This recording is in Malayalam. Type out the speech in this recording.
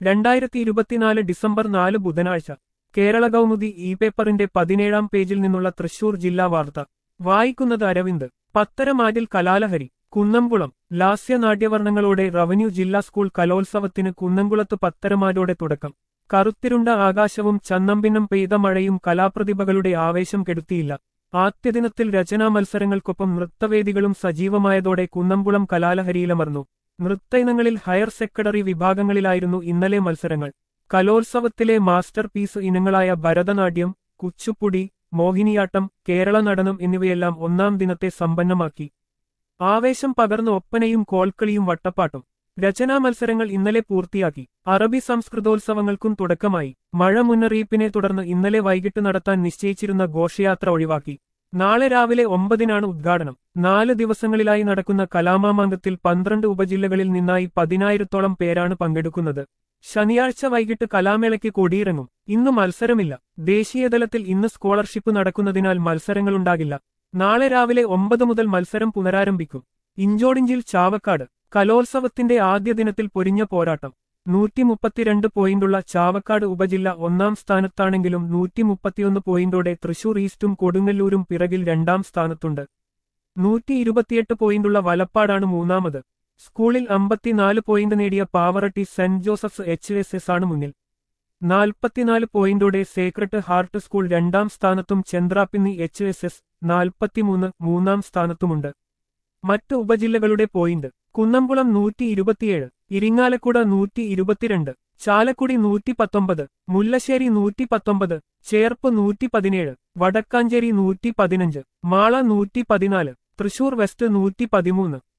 രണ്ടായിരത്തി ഇരുപത്തിനാല് ഡിസംബർ നാല് ബുധനാഴ്ച കേരള കൗമുദി ഇ പേപ്പറിന്റെ പതിനേഴാം പേജിൽ നിന്നുള്ള തൃശൂർ ജില്ലാ വാർത്ത വായിക്കുന്നത് അരവിന്ദ് പത്തരമാറ്റിൽ കലാലഹരി കുന്നംകുളം ലാസ്യനാട്യവർണ്ണങ്ങളോടെ റവന്യൂ ജില്ലാ സ്കൂൾ കലോത്സവത്തിന് കുന്നംകുളത്ത് പത്തരമാറ്റോടെ തുടക്കം കറുത്തിരുണ്ട ആകാശവും ചന്നമ്പിന്നം പെയ്ത മഴയും കലാപ്രതിഭകളുടെ ആവേശം കെടുത്തിയില്ല ആദ്യദിനത്തിൽ രചനാ മത്സരങ്ങൾക്കൊപ്പം നൃത്തവേദികളും സജീവമായതോടെ കുന്നംകുളം കലാലഹരിയിലമർന്നു നൃത്തയിനങ്ങളിൽ ഹയർ സെക്കൻഡറി വിഭാഗങ്ങളിലായിരുന്നു ഇന്നലെ മത്സരങ്ങൾ കലോത്സവത്തിലെ മാസ്റ്റർ പീസ് ഇനങ്ങളായ ഭരതനാട്യം കുച്ചുപ്പുടി മോഹിനിയാട്ടം കേരള നടനം എന്നിവയെല്ലാം ഒന്നാം ദിനത്തെ സമ്പന്നമാക്കി ആവേശം പകർന്ന ഒപ്പനയും കോൽക്കളിയും വട്ടപ്പാട്ടും രചനാ മത്സരങ്ങൾ ഇന്നലെ പൂർത്തിയാക്കി അറബി സംസ്കൃതോത്സവങ്ങൾക്കും തുടക്കമായി മഴ മുന്നറിയിപ്പിനെ തുടർന്ന് ഇന്നലെ വൈകിട്ട് നടത്താൻ നിശ്ചയിച്ചിരുന്ന ഘോഷയാത്ര ഒഴിവാക്കി നാളെ രാവിലെ ഒമ്പതിനാണ് ഉദ്ഘാടനം നാല് ദിവസങ്ങളിലായി നടക്കുന്ന കലാമാമാങ്കത്തിൽ പന്ത്രണ്ട് ഉപജില്ലകളിൽ നിന്നായി പതിനായിരത്തോളം പേരാണ് പങ്കെടുക്കുന്നത് ശനിയാഴ്ച വൈകിട്ട് കലാമേളയ്ക്ക് കൊടിയിറങ്ങും ഇന്ന് മത്സരമില്ല ദേശീയതലത്തിൽ ഇന്ന് സ്കോളർഷിപ്പ് നടക്കുന്നതിനാൽ മത്സരങ്ങളുണ്ടാകില്ല നാളെ രാവിലെ ഒമ്പത് മുതൽ മത്സരം പുനരാരംഭിക്കും ഇഞ്ചോടിഞ്ചിൽ ചാവക്കാട് കലോത്സവത്തിന്റെ ആദ്യ ദിനത്തിൽ പൊരിഞ്ഞ പോരാട്ടം നൂറ്റി മുപ്പത്തിരണ്ട് പോയിന്റുള്ള ചാവക്കാട് ഉപജില്ല ഒന്നാം സ്ഥാനത്താണെങ്കിലും നൂറ്റി മുപ്പത്തിയൊന്ന് പോയിന്റോടെ തൃശൂർ ഈസ്റ്റും കൊടുങ്ങല്ലൂരും പിറകിൽ രണ്ടാം സ്ഥാനത്തുണ്ട് നൂറ്റി ഇരുപത്തിയെട്ട് പോയിന്റുള്ള വലപ്പാടാണ് മൂന്നാമത് സ്കൂളിൽ അമ്പത്തിനാല് പോയിന്റ് നേടിയ Pavaratty Saint Joseph's H S S ആണ് മുന്നിൽ നാൽപ്പത്തിനാല് പോയിന്റോടെ സേക്രട്ട് ഹാർട്ട് സ്കൂൾ രണ്ടാം സ്ഥാനത്തും ചന്ദ്രാപ്പിന്നി എച്ച് എസ് എസ് നാൽപ്പത്തിമൂന്ന് മൂന്നാം സ്ഥാനത്തുമുണ്ട് മറ്റ് ഉപജില്ലകളുടെ പോയിന്റ് കുന്നംകുളം നൂറ്റി ഇരുപത്തിയേഴ് ഇരിങ്ങാലക്കുട നൂറ്റി ഇരുപത്തിരണ്ട് ചാലക്കുടി നൂറ്റി പത്തൊമ്പത് മുല്ലശ്ശേരി നൂറ്റി പത്തൊമ്പത് ചേർപ്പ് നൂറ്റി പതിനേഴ് വടക്കാഞ്ചേരി നൂറ്റി പതിനഞ്ച് മാള നൂറ്റി പതിനാല് തൃശൂർ വെസ്റ്റ് നൂറ്റി പതിമൂന്ന്